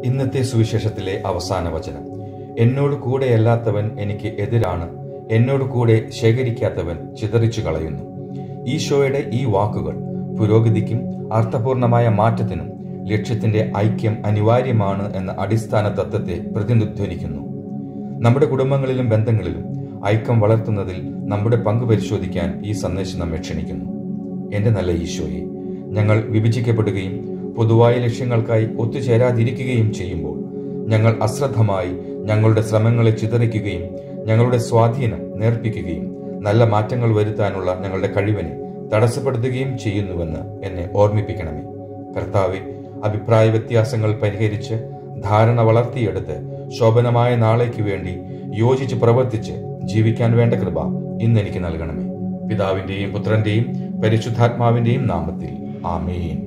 ഇന്നത്തെ സുവിശേഷത്തിലെ അവസാന വചനം എന്നോട് കൂടെയല്ലാത്തവൻ എനിക്ക് എതിരാണ് എന്നോട് കൂടെ ശേഖരിക്കാത്തവൻ ചിതറിച്ചു കളയുന്നു ഈശോയുടെ ഈ വാക്കുകൾ പുരോഗതിക്കും അർത്ഥപൂർണമായ മാറ്റത്തിനും ലക്ഷ്യത്തിന്റെ ഐക്യം അനിവാര്യമാണ് എന്ന അടിസ്ഥാന തത്വത്തെ പ്രതിനിധ്വനിക്കുന്നു നമ്മുടെ കുടുംബങ്ങളിലും ബന്ധങ്ങളിലും ഐക്യം വളർത്തുന്നതിൽ നമ്മുടെ പങ്ക് പരിശോധിക്കാൻ ഈ സന്ദേശം നമ്മെ ക്ഷണിക്കുന്നു എന്റെ നല്ല ഈശോയെ ഞങ്ങൾ വിഭജിക്കപ്പെടുകയും പൊതുവായ ലക്ഷ്യങ്ങൾക്കായി ഒത്തുചേരാതിരിക്കുകയും ചെയ്യുമ്പോൾ ഞങ്ങൾ അശ്രദ്ധമായി ഞങ്ങളുടെ ശ്രമങ്ങളെ ചിതറിക്കുകയും ഞങ്ങളുടെ സ്വാധീനം നേർപ്പിക്കുകയും നല്ല മാറ്റങ്ങൾ വരുത്താനുള്ള ഞങ്ങളുടെ കഴിവിനെ തടസ്സപ്പെടുത്തുകയും ചെയ്യുന്നുവെന്ന് എന്നെ ഓർമ്മിപ്പിക്കണമേ കർത്താവെ അഭിപ്രായ വ്യത്യാസങ്ങൾ പരിഹരിച്ച് ധാരണ വളർത്തിയെടുത്ത് ശോഭനമായ നാളേക്ക് വേണ്ടി യോജിച്ച് പ്രവർത്തിച്ച് ജീവിക്കാൻ വേണ്ട കൃപ ഇന്ന് എനിക്ക് നൽകണമേ പിതാവിന്റെയും പുത്രന്റെയും പരിശുദ്ധാത്മാവിന്റെയും നാമത്തിൽ ആമേൻ